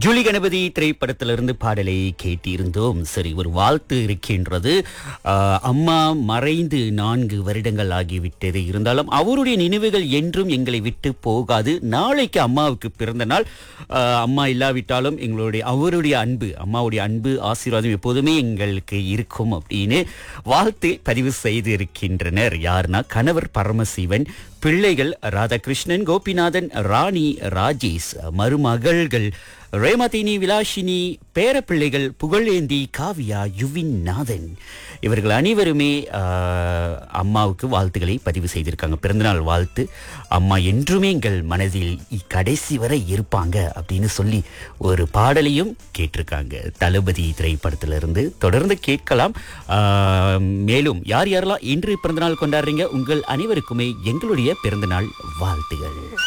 Julie Ganapathi திரைப்படத்திலிருந்து பாடலை கேட்டிருந்தோம் சரி ஒரு வாழ்த்து இருக்கின்றது ஆஹ், அம்மா மறைந்து நான்கு வருடங்கள் ஆகிவிட்டது இருந்தாலும் அவருடைய நினைவுகள் என்றும் எங்களை விட்டு போகாது நாளைக்கு அம்மாவுக்கு பிறந்த நாள் ஆஹ், அம்மா இல்லாவிட்டாலும் எங்களுடைய அவருடைய அன்பு அம்மாவுடைய அன்பு ஆசீர்வாதம் எப்போதுமே எங்களுக்கு இருக்கும் அப்படின்னு வாழ்த்து பதிவு செய்து இருக்கின்றனர் யாருன்னா கணவர் பரமசிவன் பிள்ளைகள் ராதாகிருஷ்ணன் கோபிநாதன் ராணி ராஜேஷ் மருமகள்கள் ரேமதினி விலாஷினி பேரப்பிள்ளைகள் புகழேந்தி காவியா யுவின் நாதன் இவர்கள் அனைவருமே ஆஹ், அம்மாவுக்கு வாழ்த்துக்களை பதிவு செய்திருக்காங்க பிறந்தநாள் வாழ்த்து அம்மா என்றுமே எங்கள் மனதில் இ- கடைசி வரை இருப்பாங்க அப்படின்னு சொல்லி ஒரு பாடலையும் கேட்டிருக்காங்க தளபதி திரைப்படத்திலிருந்து தொடர்ந்து கேட்கலாம் ஆஹ், மேலும் யார் யாரெல்லாம் இன்று பிறந்தநாள் கொண்டாடுறீங்க உங்கள் அனைவருக்குமே எங்களுடைய பிறந்தநாள் வாழ்த்துகள்